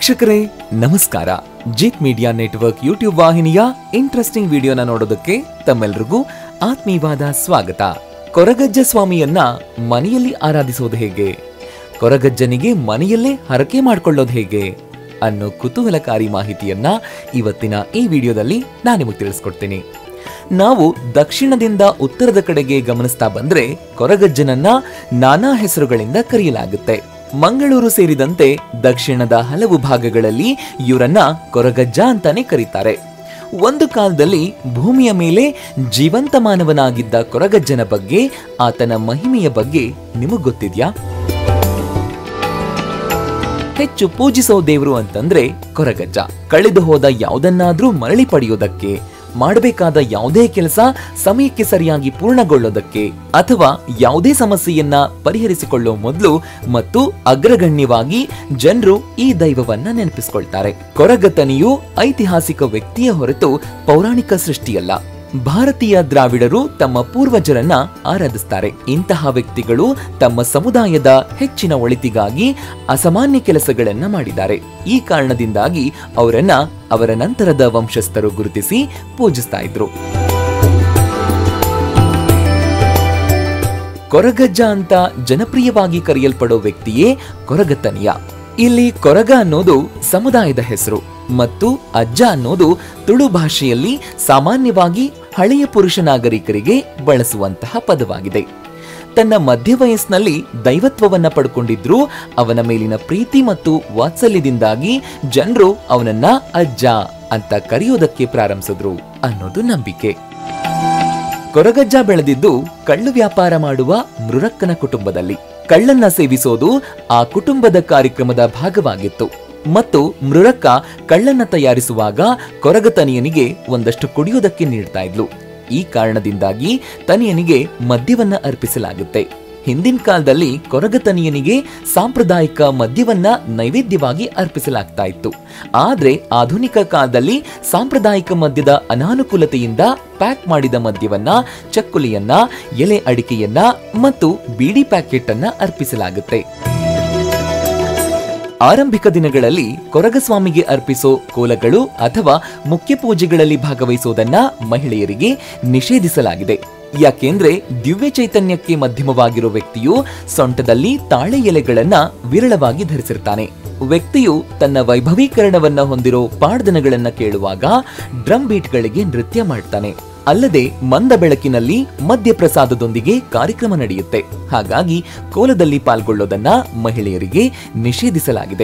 ವೀಕ್ಷಕರೇ ನಮಸ್ಕಾರ Jeet media network YouTube ವಾಹಿನಿಯ ಇಂಟ್ರೆಸ್ಟಿಂಗ್ ವಿಡಿಯೋನ ನೋಡೋದಕ್ಕೆ ತಮ್ಮೆಲ್ರಿಗೂ ಆತ್ಮೀಯವಾದ ಸ್ವಾಗತ ಕೊರಗಜ್ಜ ಸ್ವಾಮಿಯನ್ನ ಮನೆಯಲ್ಲಿ ಆರಾಧಿಸೋದು ಹೇಗೆ ಕೊರಗಜ್ಜನಿಗೆ ಮನೆಯಲ್ಲೇ ಹರಕೆ ಮಾಡ್ಕೊಳ್ಳೋದು ಹೇಗೆ ಅನ್ನೋ ಕುತೂಹಲಕಾರಿ ಮಾಹಿತಿಯನ್ನ ಇವತ್ತಿನ ಈ ವಿಡಿಯೋದಲ್ಲಿ ನಾನು ನಿಮಗೆ ತಿಳಿಸ್ಕೊಡ್ತೀನಿ ನಾವು ದಕ್ಷಿಣದಿಂದ ಉತ್ತರದ ಕಡೆಗೆ ಗಮನಿಸ್ತಾ ಬಂದ್ರೆ ಕೊರಗಜ್ಜನನ್ನ ನಾನಾ ಹೆಸರುಗಳಿಂದ ಕರೆಯಲಾಗುತ್ತೆ ಮಂಗಳೂರು ಸೇರಿದಂತೆ ದಕ್ಷಿಣದ ಹಲವು ಭಾಗಗಳಲ್ಲಿ ಇವರನ್ನ ಕೊರಗಜ್ಜ ಅಂತಾನೆ ಕರೀತಾರೆ ಒಂದು ಕಾಲದಲ್ಲಿ ಭೂಮಿಯ ಮೇಲೆ ಜೀವಂತ ಮಾನವನಾಗಿದ್ದ ಕೊರಗಜ್ಜನ ಬಗ್ಗೆ ಆತನ ಮಹಿಮೆಯ ಬಗ್ಗೆ ನಿಮಗ್ ಗೊತ್ತಿದ್ಯಾ ಹೆಚ್ಚು ಪೂಜಿಸೋ ದೇವರು ಅಂತಂದ್ರೆ ಕೊರಗಜ್ಜ ಕಳೆದು ಹೋದ ಯಾವುದನ್ನಾದ್ರೂ ಮರಳಿ ಪಡೆಯೋದಕ್ಕೆ ಮಾಡಬೇಕಾದ ಯಾವುದೇ ಕೆಲಸ ಸಮಯಕ್ಕೆ ಸರಿಯಾಗಿ ಪೂರ್ಣಗೊಳ್ಳೋದಕ್ಕೆ ಅಥವಾ ಯಾವುದೇ ಸಮಸ್ಯೆಯನ್ನ ಪರಿಹರಿಸಿಕೊಳ್ಳೋ ಮೊದಲು ಮತ್ತು ಅಗ್ರಗಣ್ಯವಾಗಿ ಜನರು ಈ ದೈವವನ್ನ ನೆನಪಿಸಿಕೊಳ್ತಾರೆ ಕೊರಗತನಿಯು ಐತಿಹಾಸಿಕ ವ್ಯಕ್ತಿಯ ಹೊರತು ಪೌರಾಣಿಕ ಸೃಷ್ಟಿಯಲ್ಲ ಭಾರತೀಯ ದ್ರಾವಿಡರು ತಮ್ಮ ಪೂರ್ವಜರನ್ನ ಆರಾಧಿಸ್ತಾರೆ ಇಂತಹ ವ್ಯಕ್ತಿಗಳು ತಮ್ಮ ಸಮುದಾಯದ ಹೆಚ್ಚಿನ ಒಳಿತಿಗಾಗಿ ಅಸಾಮಾನ್ಯ ಕೆಲಸಗಳನ್ನ ಮಾಡಿದ್ದಾರೆ ಈ ಕಾರಣದಿಂದಾಗಿ ಅವರನ್ನ ಅವರ ನಂತರದ ವಂಶಸ್ಥರು ಗುರುತಿಸಿ ಪೂಜಿಸ್ತಾ ಇದ್ರು ಕೊರಗಜ್ಜ ಅಂತ ಜನಪ್ರಿಯವಾಗಿ ಕರೆಯಲ್ಪಡೋ ವ್ಯಕ್ತಿಯೇ ಕೊರಗತನಿಯ ಇಲ್ಲಿ ಕೊರಗ ಅನ್ನೋದು ಸಮುದಾಯದ ಹೆಸರು ಮತ್ತು ಅಜ್ಜ ಅನ್ನೋದು ತುಳು ಭಾಷೆಯಲ್ಲಿ ಸಾಮಾನ್ಯವಾಗಿ ಹಳೆಯ ಪುರುಷ ನಾಗರಿಕರಿಗೆ ಬಳಸುವಂತಹ ಪದವಾಗಿದೆ ತನ್ನ ಮಧ್ಯ ವಯಸ್ಸಿನಲ್ಲಿ ದೈವತ್ವವನ್ನ ಪಡ್ಕೊಂಡಿದ್ರು ಅವನ ಮೇಲಿನ ಪ್ರೀತಿ ಮತ್ತು ವಾತ್ಸಲ್ಯದಿಂದಾಗಿ ಜನರು ಅವನನ್ನ ಅಜ್ಜ ಅಂತ ಕರೆಯೋದಕ್ಕೆ ಪ್ರಾರಂಭಿಸಿದ್ರು ಅನ್ನೋದು ನಂಬಿಕೆ ಕೊರಗಜ್ಜ ಬೆಳೆದಿದ್ದು ಕಳ್ಳು ವ್ಯಾಪಾರ ಮಾಡುವ ಮೃರಕ್ಕನ ಕುಟುಂಬದಲ್ಲಿ ಕಳ್ಳನ್ನ ಸೇವಿಸೋದು ಆ ಕುಟುಂಬದ ಕಾರ್ಯಕ್ರಮದ ಭಾಗವಾಗಿತ್ತು ಮತ್ತು ಮೃರಕ್ಕ ಕಳ್ಳನ್ನ ತಯಾರಿಸುವಾಗ ಕೊರಗತನಿಯನಿಗೆ ಒಂದಷ್ಟು ಕುಡಿಯೋದಕ್ಕೆ ನೀಡ್ತಾ ಇದ್ಲು ಈ ಕಾರಣದಿಂದಾಗಿ ತನಿಯನಿಗೆ ಮದ್ಯವನ್ನ ಅರ್ಪಿಸಲಾಗುತ್ತೆ ಹಿಂದಿನ ಕಾಲದಲ್ಲಿ ಕೊರಗತನಿಯನಿಗೆ ಸಾಂಪ್ರದಾಯಿಕ ಮದ್ಯವನ್ನ ನೈವೇದ್ಯವಾಗಿ ಅರ್ಪಿಸಲಾಗ್ತಾ ಇತ್ತು ಆದ್ರೆ ಆಧುನಿಕ ಕಾಲದಲ್ಲಿ ಸಾಂಪ್ರದಾಯಿಕ ಮದ್ಯದ ಅನಾನುಕೂಲತೆಯಿಂದ ಪ್ಯಾಕ್ ಮಾಡಿದ ಮದ್ಯವನ್ನ ಚಕ್ಕುಲಿಯನ್ನ ಎಲೆ ಅಡಿಕೆಯನ್ನ ಮತ್ತು ಬೀಡಿ ಪ್ಯಾಕೆಟ್ ಅನ್ನ ಅರ್ಪಿಸಲಾಗುತ್ತೆ ಆರಂಭಿಕ ದಿನಗಳಲ್ಲಿ ಕೊರಗಸ್ವಾಮಿಗೆ ಅರ್ಪಿಸೋ ಕೋಲಗಳು ಅಥವಾ ಮುಖ್ಯ ಪೂಜೆಗಳಲ್ಲಿ ಭಾಗವಹಿಸೋದನ್ನ ಮಹಿಳೆಯರಿಗೆ ನಿಷೇಧಿಸಲಾಗಿದೆ ಯಾಕೆಂದ್ರೆ ದಿವ್ಯ ಚೈತನ್ಯಕ್ಕೆ ಮಧ್ಯಮವಾಗಿರೋ ವ್ಯಕ್ತಿಯು ಸೊಂಟದಲ್ಲಿ ತಾಳೆ ಎಲೆಗಳನ್ನ ವಿರಳವಾಗಿ ಧರಿಸಿರ್ತಾನೆ ವ್ಯಕ್ತಿಯು ತನ್ನ ವೈಭವೀಕರಣವನ್ನ ಹೊಂದಿರೋ ಪಾಡ್ದನಗಳನ್ನ ಕೇಳುವಾಗ ಡ್ರಮ್ ಬೀಟ್ಗಳಿಗೆ ನೃತ್ಯ ಮಾಡ್ತಾನೆ ಅಲ್ಲದೆ ಮಂದ ಬೆಳಕಿನಲ್ಲಿ ಮದ್ಯಪ್ರಸಾದದೊಂದಿಗೆ ಕಾರ್ಯಕ್ರಮ ನಡೆಯುತ್ತೆ ಹಾಗಾಗಿ ಕೋಲದಲ್ಲಿ ಪಾಲ್ಗೊಳ್ಳೋದನ್ನ ಮಹಿಳೆಯರಿಗೆ ನಿಷೇಧಿಸಲಾಗಿದೆ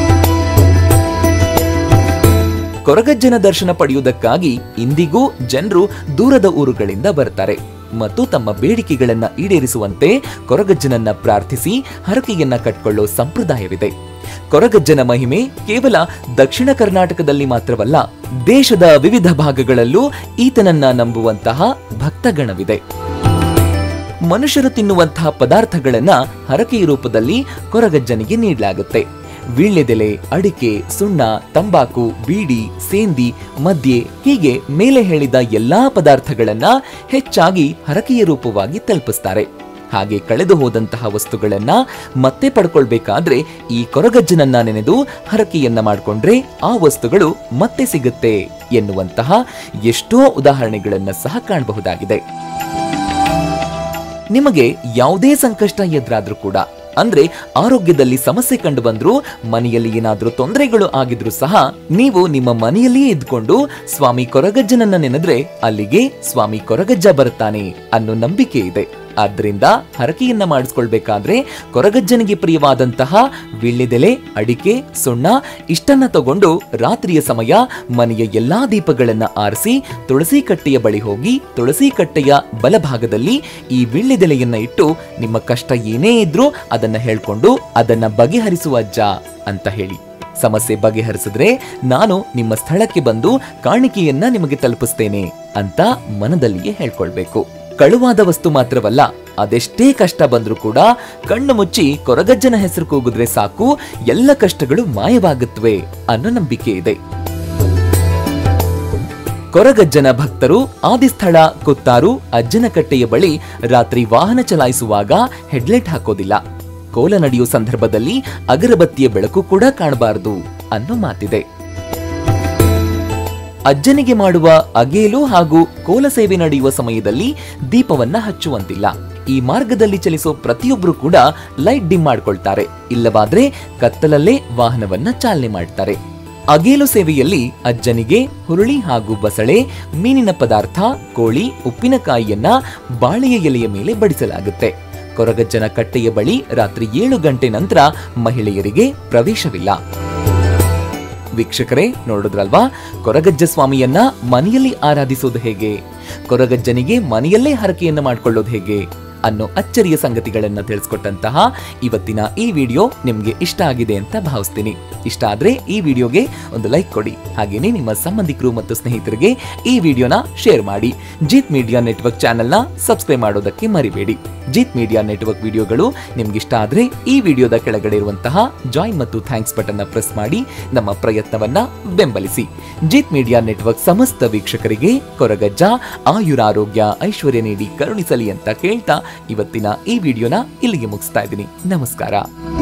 ಕೊರಗಜ್ಜನ ದರ್ಶನ ಪಡೆಯುವುದಕ್ಕಾಗಿ ಇಂದಿಗೂ ಜನರು ದೂರದ ಊರುಗಳಿಂದ ಬರ್ತಾರೆ ಮತ್ತು ತಮ್ಮ ಬೇಡಿಕೆಗಳನ್ನ ಈಡೇರಿಸುವಂತೆ ಕೊರಗಜ್ಜನನ್ನ ಪ್ರಾರ್ಥಿಸಿ ಹರಕೆಯನ್ನ ಕಟ್ಕೊಳ್ಳೋ ಸಂಪ್ರದಾಯವಿದೆ ಕೊರಗಜ್ಜನ ಮಹಿಮೆ ಕೇವಲ ದಕ್ಷಿಣ ಕರ್ನಾಟಕದಲ್ಲಿ ಮಾತ್ರವಲ್ಲ ದೇಶದ ವಿವಿಧ ಭಾಗಗಳಲ್ಲೂ ಈತನನ್ನ ನಂಬುವಂತಹ ಭಕ್ತಗಣವಿದೆ ಮನುಷ್ಯರು ತಿನ್ನುವಂತಹ ಪದಾರ್ಥಗಳನ್ನ ಹರಕೆಯ ರೂಪದಲ್ಲಿ ಕೊರಗಜ್ಜನಿಗೆ ನೀಡಲಾಗುತ್ತೆ ವೀಳ್ಯದೆಲೆ ಅಡಿಕೆ ಸುಣ್ಣ ತಂಬಾಕು ಬೀಡಿ ಸೇಂದಿ ಮದ್ಯೆ ಹೀಗೆ ಮೇಲೆ ಹೇಳಿದ ಎಲ್ಲಾ ಪದಾರ್ಥಗಳನ್ನ ಹೆಚ್ಚಾಗಿ ಹರಕೆಯ ರೂಪವಾಗಿ ತಲುಪಿಸ್ತಾರೆ ಹಾಗೆ ಕಳೆದು ಹೋದಂತಹ ವಸ್ತುಗಳನ್ನ ಮತ್ತೆ ಪಡ್ಕೊಳ್ಬೇಕಾದ್ರೆ ಈ ಕೊರಗಜ್ಜನನ್ನ ನೆನೆದು ಹರಕೆಯನ್ನ ಮಾಡಿಕೊಂಡ್ರೆ ಆ ವಸ್ತುಗಳು ಮತ್ತೆ ಸಿಗುತ್ತೆ ಎನ್ನುವಂತಹ ಎಷ್ಟೋ ಉದಾಹರಣೆಗಳನ್ನ ಸಹ ಕಾಣಬಹುದಾಗಿದೆ ನಿಮಗೆ ಯಾವುದೇ ಸಂಕಷ್ಟ ಎದುರಾದ್ರೂ ಕೂಡ ಅಂದ್ರೆ ಆರೋಗ್ಯದಲ್ಲಿ ಸಮಸ್ಯೆ ಕಂಡು ಬಂದ್ರು ಮನೆಯಲ್ಲಿ ಏನಾದ್ರೂ ತೊಂದರೆಗಳು ಆಗಿದ್ರು ಸಹ ನೀವು ನಿಮ್ಮ ಮನೆಯಲ್ಲಿಯೇ ಇದ್ಕೊಂಡು ಸ್ವಾಮಿ ಕೊರಗಜ್ಜನನ್ನ ನೆನೆದ್ರೆ ಅಲ್ಲಿಗೆ ಸ್ವಾಮಿ ಕೊರಗಜ್ಜ ಬರುತ್ತಾನೆ ಅನ್ನೋ ನಂಬಿಕೆ ಇದೆ ಆದ್ರಿಂದ ಹರಕೆಯನ್ನ ಮಾಡಿಸ್ಕೊಳ್ಬೇಕಾದ್ರೆ ಕೊರಗಜ್ಜನಿಗೆ ಪ್ರಿಯವಾದಂತಹ ವೀಳ್ಯದೆಲೆ ಅಡಿಕೆ ಸುಣ್ಣ ಇಷ್ಟನ್ನ ತಗೊಂಡು ರಾತ್ರಿಯ ಸಮಯ ಮನೆಯ ಎಲ್ಲಾ ದೀಪಗಳನ್ನ ಆರಿಸಿ ತುಳಸಿ ಕಟ್ಟೆಯ ಬಳಿ ಹೋಗಿ ತುಳಸಿ ಕಟ್ಟೆಯ ಬಲಭಾಗದಲ್ಲಿ ಈ ವೀಳ್ಯದೆಲೆಯನ್ನ ಇಟ್ಟು ನಿಮ್ಮ ಕಷ್ಟ ಏನೇ ಇದ್ರೂ ಅದನ್ನ ಹೇಳ್ಕೊಂಡು ಅದನ್ನ ಬಗೆಹರಿಸುವ ಅಜ್ಜ ಅಂತ ಹೇಳಿ ಸಮಸ್ಯೆ ಬಗೆಹರಿಸಿದ್ರೆ ನಾನು ನಿಮ್ಮ ಸ್ಥಳಕ್ಕೆ ಬಂದು ಕಾಣಿಕೆಯನ್ನ ನಿಮಗೆ ತಲುಪಿಸ್ತೇನೆ ಅಂತ ಮನದಲ್ಲಿಯೇ ಹೇಳ್ಕೊಳ್ಬೇಕು ಕಳುವಾದ ವಸ್ತು ಮಾತ್ರವಲ್ಲ ಅದೆಷ್ಟೇ ಕಷ್ಟ ಬಂದ್ರೂ ಕೂಡ ಕಣ್ಣು ಮುಚ್ಚಿ ಕೊರಗಜ್ಜನ ಹೆಸರು ಕೂಗಿದ್ರೆ ಸಾಕು ಎಲ್ಲ ಕಷ್ಟಗಳು ಮಾಯವಾಗುತ್ತವೆ ಅನ್ನೋ ನಂಬಿಕೆ ಇದೆ ಕೊರಗಜ್ಜನ ಭಕ್ತರು ಆದಿಸ್ಥಳ ಕುತ್ತಾರು ಅಜ್ಜನಕಟ್ಟೆಯ ಬಳಿ ರಾತ್ರಿ ವಾಹನ ಚಲಾಯಿಸುವಾಗ ಹೆಡ್ಲೈಟ್ ಹಾಕೋದಿಲ್ಲ ಕೋಲ ನಡೆಯುವ ಸಂದರ್ಭದಲ್ಲಿ ಅಗರಬತ್ತಿಯ ಬೆಳಕು ಕೂಡ ಕಾಣಬಾರದು ಅನ್ನೋ ಮಾತಿದೆ ಅಜ್ಜನಿಗೆ ಮಾಡುವ ಅಗೇಲು ಹಾಗೂ ಕೋಲ ಸೇವೆ ನಡೆಯುವ ಸಮಯದಲ್ಲಿ ದೀಪವನ್ನ ಹಚ್ಚುವಂತಿಲ್ಲ ಈ ಮಾರ್ಗದಲ್ಲಿ ಚಲಿಸೋ ಪ್ರತಿಯೊಬ್ರು ಕೂಡ ಲೈಟ್ ಡಿಮ್ ಮಾಡ್ಕೊಳ್ತಾರೆ ಇಲ್ಲವಾದ್ರೆ ಕತ್ತಲಲ್ಲೇ ವಾಹನವನ್ನ ಚಾಲನೆ ಮಾಡ್ತಾರೆ ಅಗೇಲು ಸೇವೆಯಲ್ಲಿ ಅಜ್ಜನಿಗೆ ಹುರುಳಿ ಹಾಗೂ ಬಸಳೆ ಮೀನಿನ ಪದಾರ್ಥ ಕೋಳಿ ಉಪ್ಪಿನಕಾಯಿಯನ್ನ ಬಾಳೆಯ ಎಲೆಯ ಮೇಲೆ ಬಡಿಸಲಾಗುತ್ತೆ ಕೊರಗಜ್ಜನ ಕಟ್ಟೆಯ ಬಳಿ ರಾತ್ರಿ ಏಳು ಗಂಟೆ ನಂತರ ಮಹಿಳೆಯರಿಗೆ ಪ್ರವೇಶವಿಲ್ಲ ವೀಕ್ಷಕರೇ ನೋಡಿದ್ರಲ್ವಾ ಕೊರಗಜ್ಜ ಸ್ವಾಮಿಯನ್ನ ಮನೆಯಲ್ಲಿ ಆರಾಧಿಸೋದು ಹೇಗೆ ಕೊರಗಜ್ಜನಿಗೆ ಮನೆಯಲ್ಲೇ ಹರಕೆಯನ್ನ ಮಾಡ್ಕೊಳ್ಳೋದು ಹೇಗೆ ಅನ್ನೋ ಅಚ್ಚರಿಯ ಸಂಗತಿಗಳನ್ನ ತಿಳಿಸ್ಕೊಟ್ಟಂತಹ ಇವತ್ತಿನ ಈ ವಿಡಿಯೋ ನಿಮ್ಗೆ ಇಷ್ಟ ಆಗಿದೆ ಅಂತ ಭಾವಿಸ್ತೀನಿ ಇಷ್ಟ ಆದ್ರೆ ಈ ವಿಡಿಯೋಗೆ ಒಂದು ಲೈಕ್ ಕೊಡಿ ಹಾಗೇನೆ ನಿಮ್ಮ ಸಂಬಂಧಿಕರು ಮತ್ತು ಸ್ನೇಹಿತರಿಗೆ ಈ ವಿಡಿಯೋನ ಶೇರ್ ಮಾಡಿ ಜೀತ್ ಮೀಡಿಯಾ ನೆಟ್ವರ್ಕ್ ಚಾನೆಲ್ನ ಸಬ್ಸ್ಕ್ರೈಬ್ ಮಾಡೋದಕ್ಕೆ ಮರಿಬೇಡಿ ಜೀತ್ ಮೀಡಿಯಾ ನೆಟ್ವರ್ಕ್ ವಿಡಿಯೋಗಳು ನಿಮ್ಗೆ ಇಷ್ಟ ಆದ್ರೆ ಈ ವಿಡಿಯೋದ ಕೆಳಗಡೆ ಇರುವಂತಹ ಜಾಯಿನ್ ಮತ್ತು ಥ್ಯಾಂಕ್ಸ್ ಬಟನ್ ಪ್ರೆಸ್ ಮಾಡಿ ನಮ್ಮ ಪ್ರಯತ್ನವನ್ನ ಬೆಂಬಲಿಸಿ ಜೀತ್ ಮೀಡಿಯಾ ನೆಟ್ವರ್ಕ್ ಸಮಸ್ತ ವೀಕ್ಷಕರಿಗೆ ಕೊರಗಜ್ಜ ಆಯುರಾರೋಗ್ಯ ಐಶ್ವರ್ಯ ನೀಡಿ ಕರುಣಿಸಲಿ ಅಂತ ಕೇಳ್ತಾ ಇವತ್ತಿನ ಈ ವಿಡಿಯೋನ ಇಲ್ಲಿಗೆ ಮುಗಿಸ್ತಾ ಇದ್ದೀನಿ ನಮಸ್ಕಾರ